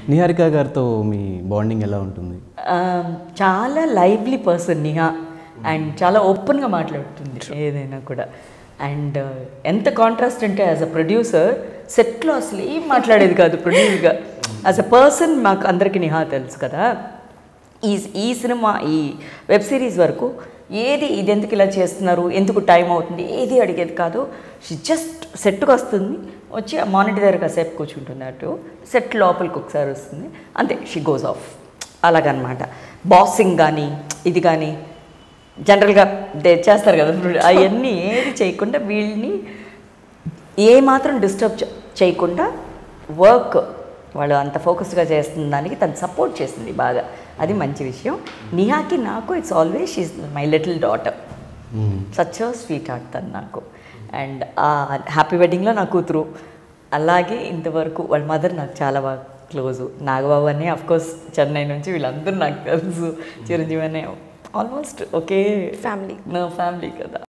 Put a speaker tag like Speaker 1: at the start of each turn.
Speaker 1: నిహారిక గారితో మీ బాండింగ్ ఎలా ఉంటుంది
Speaker 2: Um, చాలా లైవ్లీ పర్సన్ నిహా అండ్ చాలా ఓపెన్గా మాట్లాడుతుంది ఏదైనా కూడా అండ్ ఎంత కాంట్రాస్ట్ అంటే యాజ్ అ ప్రొడ్యూసర్ సెట్లో అసలు ఏం మాట్లాడేది కాదు ప్రొడ్యూసర్గా యాజ్ అ పర్సన్ మాకు అందరికీ నిహా తెలుసు కదా ఈ ఈ సినిమా ఈ వెబ్ సిరీస్ వరకు ఏది ఇది ఎందుకు ఇలా చేస్తున్నారు ఎందుకు టైం అవుతుంది ఏది అడిగేది కాదు షీ జస్ట్ సెట్కి వస్తుంది వచ్చి ఆ మానిటర్ దగ్గర కాసేపు కూర్చుంటుంది అటు సెట్ లోపలికి ఒకసారి వస్తుంది అంతే షీ గోస్ ఆఫ్ అలాగనమాట బాసింగ్ కానీ ఇది కానీ జనరల్గా దే చేస్తారు కదా అవన్నీ ఏది చేయకుండా వీళ్ళని ఏ మాత్రం డిస్టర్బ్ చేయకుండా వర్క్ వాళ్ళు అంత ఫోకస్డ్గా చేస్తున్న దానికి తను సపోర్ట్ చేసింది బాగా అది మంచి విషయం నిహాకి నాకు it's always she's my little daughter such sweet heart తను నాకు అండ్ ఆ హ్యాపీ వెడ్డింగ్లో నా కూతురు అలాగే ఇంతవరకు వాళ్ళ మదర్ నాకు చాలా బాగా క్లోజు నాగబాబు అని కోర్స్ చెన్నై నుంచి వీళ్ళందరూ నాకు తెలుసు చిరంజీవి అనే ఆల్మోస్ట్ ఒకే
Speaker 3: Family.
Speaker 2: నా ఫ్యామిలీ కదా